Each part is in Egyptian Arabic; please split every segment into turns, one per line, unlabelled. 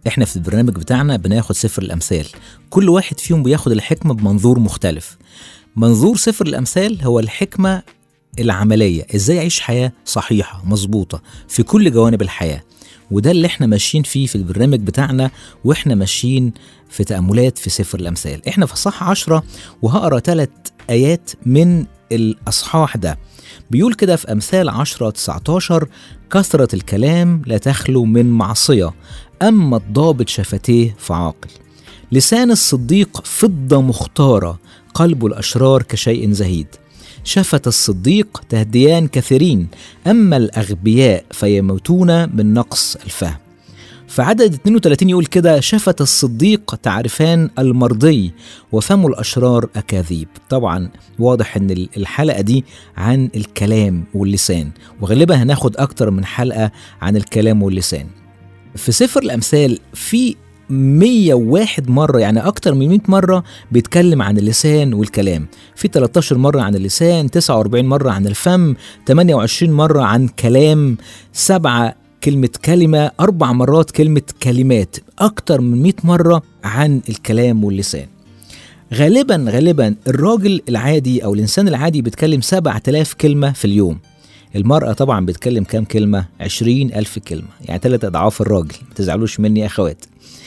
احنا في البرنامج بتاعنا بناخد سفر الامثال كل واحد فيهم بياخد الحكمه بمنظور مختلف منظور سفر الامثال هو الحكمه العمليه ازاي اعيش حياه صحيحه مظبوطه في كل جوانب الحياه وده اللي احنا ماشيين فيه في البرنامج بتاعنا واحنا ماشيين في تأملات في سفر الأمثال احنا في صح عشرة وهقرا ثلاث آيات من الأصحاح ده بيقول كده في أمثال عشرة 19 كثرة الكلام لا تخلو من معصية أما الضابط شفتيه فعاقل لسان الصديق فضة مختارة قلب الأشرار كشيء زهيد شفة الصديق تهديان كثيرين أما الأغبياء فيموتون من نقص الفهم فعدد 32 يقول كده شفة الصديق تعرفان المرضي وفم الأشرار أكاذيب طبعا واضح ان الحلقة دي عن الكلام واللسان وغالبا هناخد أكتر من حلقة عن الكلام واللسان في سفر الأمثال في 101 مرة يعني أكتر من 100 مرة بيتكلم عن اللسان والكلام في 13 مرة عن اللسان 49 مرة عن الفم 28 مرة عن كلام سبعة كلمة كلمة أربع مرات كلمة كلمات أكتر من 100 مرة عن الكلام واللسان غالبا غالبا الراجل العادي أو الإنسان العادي بيتكلم 7000 كلمة في اليوم المرأة طبعا بتكلم كام كلمة؟ 20 ألف كلمة يعني ثلاث أضعاف الراجل ما تزعلوش مني يا أخوات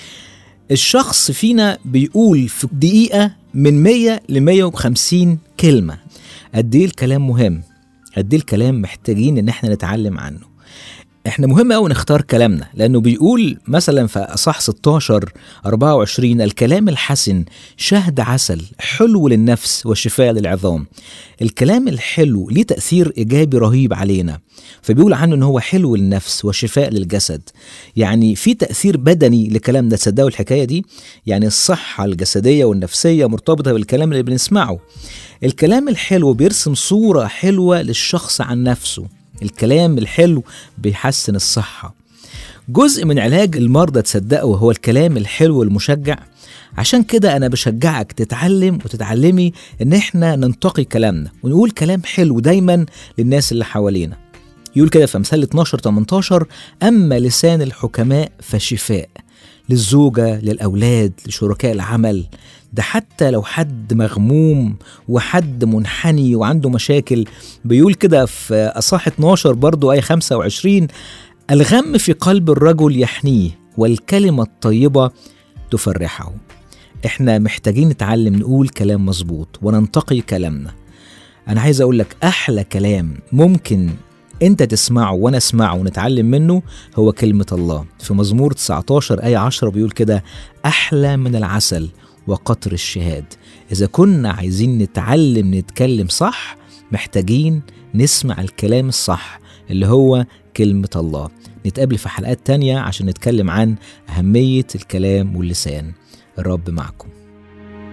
الشخص فينا بيقول في دقيقة من 100 ل 150 كلمة قد ايه الكلام مهم قد ايه الكلام محتاجين ان احنا نتعلم عنه احنا مهم قوي نختار كلامنا لانه بيقول مثلا في اصح 16 24 الكلام الحسن شهد عسل حلو للنفس وشفاء للعظام الكلام الحلو ليه تاثير ايجابي رهيب علينا فبيقول عنه ان هو حلو للنفس وشفاء للجسد يعني في تاثير بدني لكلامنا تصدقوا الحكايه دي يعني الصحه الجسديه والنفسيه مرتبطه بالكلام اللي بنسمعه الكلام الحلو بيرسم صوره حلوه للشخص عن نفسه الكلام الحلو بيحسن الصحة جزء من علاج المرضى تصدقوا هو الكلام الحلو المشجع عشان كده أنا بشجعك تتعلم وتتعلمي إن إحنا ننتقي كلامنا ونقول كلام حلو دايما للناس اللي حوالينا يقول كده في أمثال 12 18 أما لسان الحكماء فشفاء للزوجة للأولاد لشركاء العمل ده حتى لو حد مغموم وحد منحني وعنده مشاكل بيقول كده في أصح 12 برضو آية 25 الغم في قلب الرجل يحنيه والكلمة الطيبة تفرحه احنا محتاجين نتعلم نقول كلام مظبوط وننتقي كلامنا انا عايز اقول لك احلى كلام ممكن انت تسمعه وانا اسمعه ونتعلم منه هو كلمة الله في مزمور 19 آية 10 بيقول كده أحلى من العسل وقطر الشهاد إذا كنا عايزين نتعلم نتكلم صح محتاجين نسمع الكلام الصح اللي هو كلمة الله نتقابل في حلقات تانية عشان نتكلم عن أهمية الكلام واللسان الرب معكم